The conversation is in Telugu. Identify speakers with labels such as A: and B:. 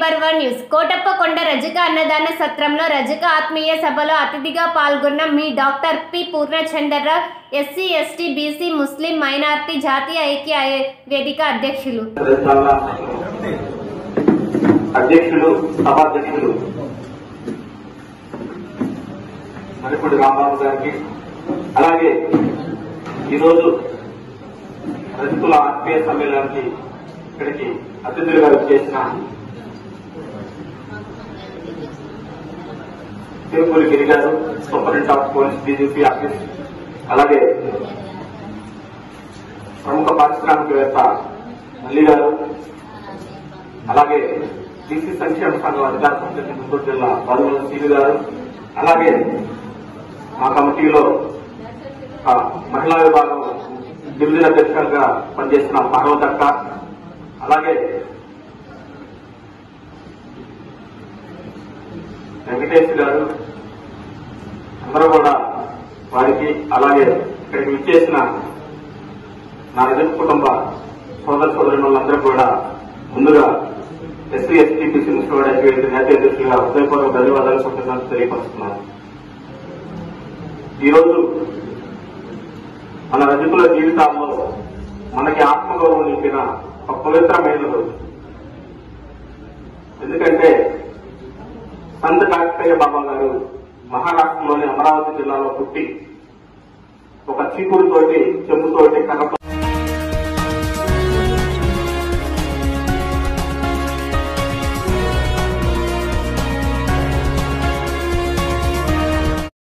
A: నంబర్ వన్ న్యూస్ కోటప్పకొండ రజక అన్నదాన సత్రంలో రజక ఆత్మీయ సభలో అతిథిగా పాల్గొన్న మీ doctor P Purnachandrarao SC ST BC Muslim minority జాతీయ ఐక్య వేదిక అధ్యక్షులు
B: చాలా అధ్యక్షులు సభాధ్యక్షులు మరిపూడి రాంబాబు గారికి అలాగే ఈరోజు రజకుల ఆత్మీయ సమ్మేళనానికి ఇక్కడికి అతిథులుగా చేసిన Tirupuri Giri garu superintendent of police DGP office అలాగే ప్రముఖ పారిశ్రామికవేత్త మల్లి గారు అలాగే బీసీ సంక్షేమ సంఘం అధికార సంఘం గుంటూరు జిల్లా బాదుమల సీని గారు అలాగే మా కమిటీలో ఆ, మహిళా విభాగం డివిజన్ అధ్యక్షులుగా పనిచేసిన పార్వతక్క అలాగే వెంకటేష్ గారు అందరూ కూడా వారికి అలాగే ఇక్కడికి విచ్చేసిన నా ఎదురు కుటుంబ సోదర సోదరులందరూ కూడా ముందుగా ఎస్సీ ఎస్టీ బీసీ ముస్లిం ఐక్యవేది నేత అధ్యక్షులుగా హృదయపూర్వక ధన్యవాదాలు కృతజ్ఞతలు తెలియపరుస్తున్నాను ఈరోజు మన రజకుల జీవితాల్లో మనకి ఆత్మగౌరవం నింపిన ఒక పవిత్రమైన రోజు ఎందుకంటే సంత కాకతయ్య బాబా గారు మహారాష్ట్రలోని అమరావతి జిల్లాలో పుట్టి ఒక చీపురుతోటి చెంబుతోటి కర్రతో